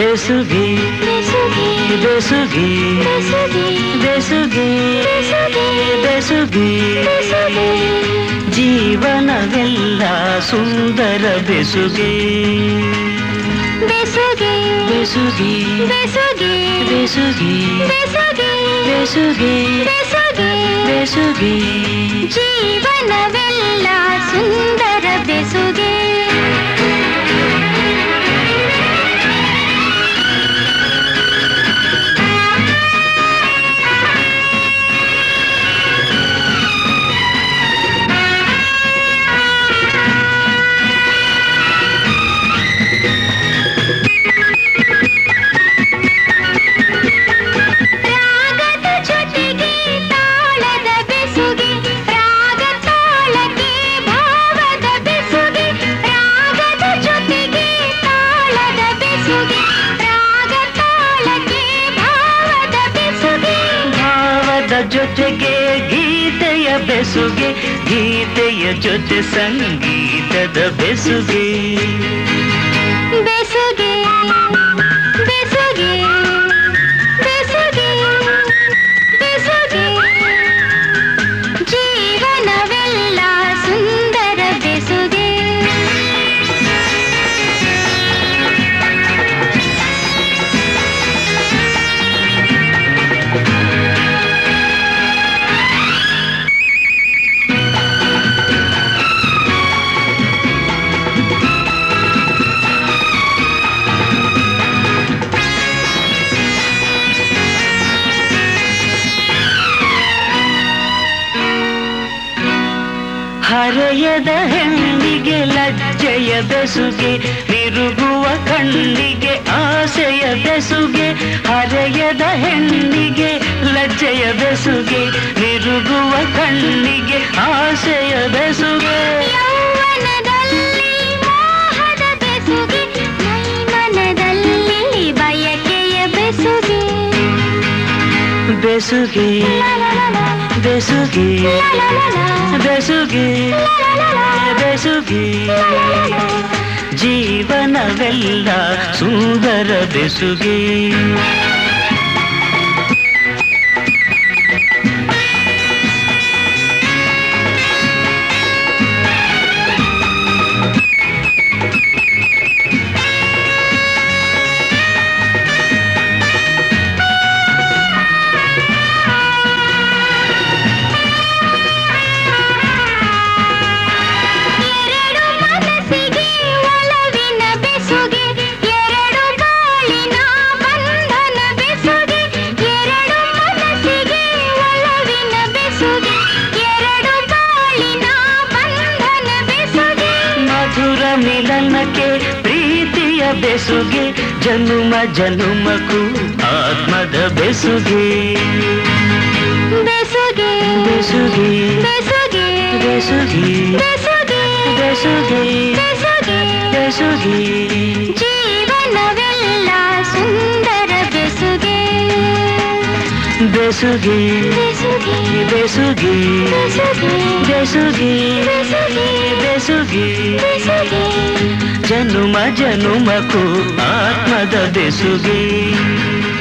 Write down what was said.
ಬೆಸುಗೆ ಬೆಸುಗೆ ಬೆಸುಗೆ ಬೆಸುಗೆ ಜೀವನವೆಲ್ಲ ಸುಂದರ ಬೆಸುಗೆ ಬೆಸುಗೆ ಬೆಸುಗೆ ಬೆಸುಗೆ ಬೆಸುಗೆ ಬೆಸುಗೆ ಬೆಸುಗೆ ಬೆಸುಗೆ ಬೆಸುಗೆ ಜೀವನವೆಲ್ಲ ಸುಂದರ ಬೆಸುಗೆ ರಾಗದ ಜೊತೆಗೆ ತಾಳದ ಬೆಸುಗೆ ರಾಗ ತಾಳಕ್ಕೆ ಭಾವದ ಬೆಸುಗೆ ರಾಗದ ಜೊತೆಗೆ ತಾಳದ ಬೆಸುಗೆ ರಾಗ ತಾಳಕ್ಕೆ ಭಾವದ ಬೆಸುಗೆ ಭಾವದ ಜೊತೆಗೆ ಗೀತೆಯ ಬೆಸುಗೆ ಗೀತೆಯ ಜೊತೆ ಸಂಗೀತದ ಬೆಸುಗೆ ಬೆಸುಗೆ ಬೆಸುಗೆ ಬೆಸುಗೆ ಬೆಸುಗೆ ಜೀವನವೆಲ್ಲ ಸುಂದರ ಬೆಸುಗೆ ಹರೆಯದ ಹೆಣ್ಣಿಗೆ ಲಜ್ಜೆಯ ಬೆಸುಗೆ ತಿರುಗುವ ಕಣ್ಣಿಗೆ ಆಸೆಯ ಬೆಸುಗೆ ಹರೆಯದ ಹೆಣ್ಣಿಗೆ ಲಜ್ಜೆಯ ಬೆಸುಗೆ ತಿರುಗುವ ಕಣ್ಣಿಗೆ ಆಸೆಯ ಬೆಸುಗೆ ಯೌವನದಲ್ಲಿ ಮೋಹದ ಬೆಸುಗೆ ಮೈಮನದಲ್ಲಿ ಬಯಕೆಯ ಬೆಸುಗೆ ಬೆಸುಗೆ ಬೆಸುಗೆ ಬೆಸುಗೆ ಬೆಸುಗೆ ಜೀವನವೆಲ್ಲ ಸುಂದರ ಬೆಸುಗೆ ಎರಡು ಮನಸ್ಸಿಗೆ ಒಲವಿನ ಬೆಸುಗೆ ಎರಡು ಬಾಳಿನ ಬಂಧನ ಬೆಸುಗೆ ಎರಡು ಮನಸ್ಸಿಗೆ ಒಲವಿನ ಬೆಸುಗೆ ಎರಡು ಬಾಳಿನ ಬಂಧನ ಬೆಸುಗೆ ಮಧುರ ಮಿಲನಕ್ಕೆ ಪ್ರೀತಿಯ ಬೆಸುಗೆ ಜನುಮ ಜನುಮಕ್ಕೂ ಆತ್ಮದ ಬೆಸುಗೆ ಬೆಸುಗೆ ಬೆಸುಗೆ ಬೆಸುಗೆ ಬೆಸುಗೆ ಬೆಸುಗೆ ಬೆಸುಗೆ ಬೆಸುಗೆ ಬೆಸುಗೆ ಜೀವನವೆಲ್ಲ ಸುಂದರ ಬೆಸುಗೆ ಬೆಸುಗೆ ಬೆಸುಗೆ ಬೆಸುಗೆ ಬೆಸುಗೆ ಬೆಸುಗೆ ಬೆಸುಗೆ ಬೆಸುಗೆ ಬೆಸುಗೆ ಜನುಮ ಜನುಮಕ್ಕೂ ಆತ್ಮದ ಬೆಸುಗೆ